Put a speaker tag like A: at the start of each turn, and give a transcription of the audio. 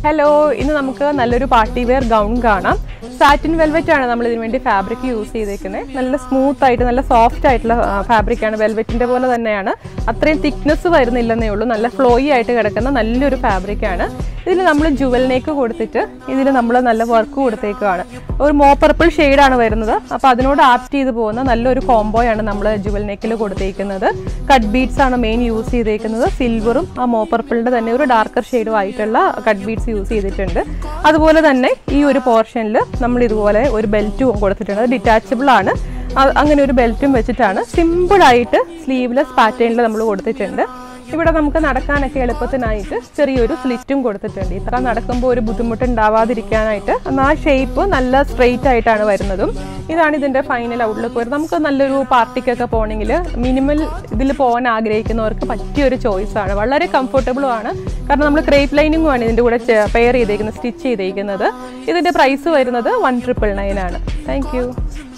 A: hello ഇന്ന് നമുക്ക് നല്ലൊരു പാർട്ടി വെയർ ഗൗൺ കാണാം സാറ്റിൻ വെൽവെറ്റ് ആണ് നമ്മൾ ഇതിനു വേണ്ടി ഫാബ്രിക് യൂസ് ചെയ്തേക്കുന്നത് നല്ല സ്മൂത്ത് ആയിട്ട് നല്ല സോഫ്റ്റ് ആയിട്ടുള്ള ഫാബ്രിക് ആണ് വെൽവെറ്റിന്റെ പോലെ തന്നെയാണ് അത്രയും തിക്നെസ് വരുന്നില്ലെന്നേ ഉള്ളൂ നല്ല ഫ്ലോയി ആയിട്ട് കിടക്കുന്ന നല്ലൊരു ഫാബ്രിക് ആണ് ഇതിൽ നമ്മൾ ജുവൽ നെക്ക് കൊടുത്തിട്ട് ഇതിൽ നമ്മൾ നല്ല വർക്ക് കൊടുത്തേക്കാണ് ഒരു മോ പർപ്പിൾ ആണ് വരുന്നത് അപ്പോൾ അതിനോട് ആപ്റ്റ് ചെയ്ത് പോകുന്ന നല്ലൊരു കോംബോയാണ് നമ്മൾ ജുവൽ നെക്കിൽ കൊടുത്തേക്കുന്നത് കട്ട് ബീഡ്സ് ആണ് മെയിൻ യൂസ് ചെയ്തേക്കുന്നത് സിൽവറും ആ മോ പർപ്പിളിന്റെ തന്നെ ഒരു ഡാർക്കർ ഷെയ്ഡും ആയിട്ടുള്ള കട്ട് ബീഡ്സ് യൂസ് ചെയ്തിട്ടുണ്ട് അതുപോലെ തന്നെ ഈ ഒരു പോർഷനിൽ നമ്മൾ ഇതുപോലെ ഒരു ബെൽറ്റും കൊടുത്തിട്ടുണ്ട് അത് ഡിറ്റാച്ചബിൾ ആണ് അ- അങ്ങനെ ഒരു ബെൽറ്റും വെച്ചിട്ടാണ് സിമ്പിൾ ആയിട്ട് സ്ലീവ്ലെസ് പാറ്റേണിൽ നമ്മൾ കൊടുത്തിട്ടുണ്ട് ഇവിടെ നമുക്ക് നടക്കാനൊക്കെ എളുപ്പത്തിനായിട്ട് ചെറിയൊരു സ്ലിറ്റും കൊടുത്തിട്ടുണ്ട് ഇത്ര നടക്കുമ്പോൾ ഒരു ബുദ്ധിമുട്ട് ഉണ്ടാവാതിരിക്കാനായിട്ട് എന്നാൽ ആ ഷേപ്പ് നല്ല സ്ട്രെയിറ്റ് ആയിട്ടാണ് വരുന്നതും ഇതാണ് ഇതിന്റെ ഫൈനൽ ഔട്ട്ലുക്ക് വരുന്നത് നമുക്ക് നല്ലൊരു പാർട്ടിക്കൊക്കെ പോകണമെങ്കിൽ മിനിമൽ ഇതിൽ പോകാൻ ആഗ്രഹിക്കുന്നവർക്ക് പറ്റിയ ഒരു ചോയ്സ് ആണ് വളരെ കംഫർട്ടബിളും ആണ് കാരണം നമ്മൾ ക്രേപ്പ് ലൈനിങ്ങും ആണ് ഇതിന്റെ കൂടെ പെയർ ചെയ്തേക്കുന്നത് സ്റ്റിച്ച് ചെയ്തേക്കുന്നത് ഇതിന്റെ പ്രൈസ് വരുന്നത് വൺ ട്രിപ്പിൾ നയൻ ആണ് താങ്ക്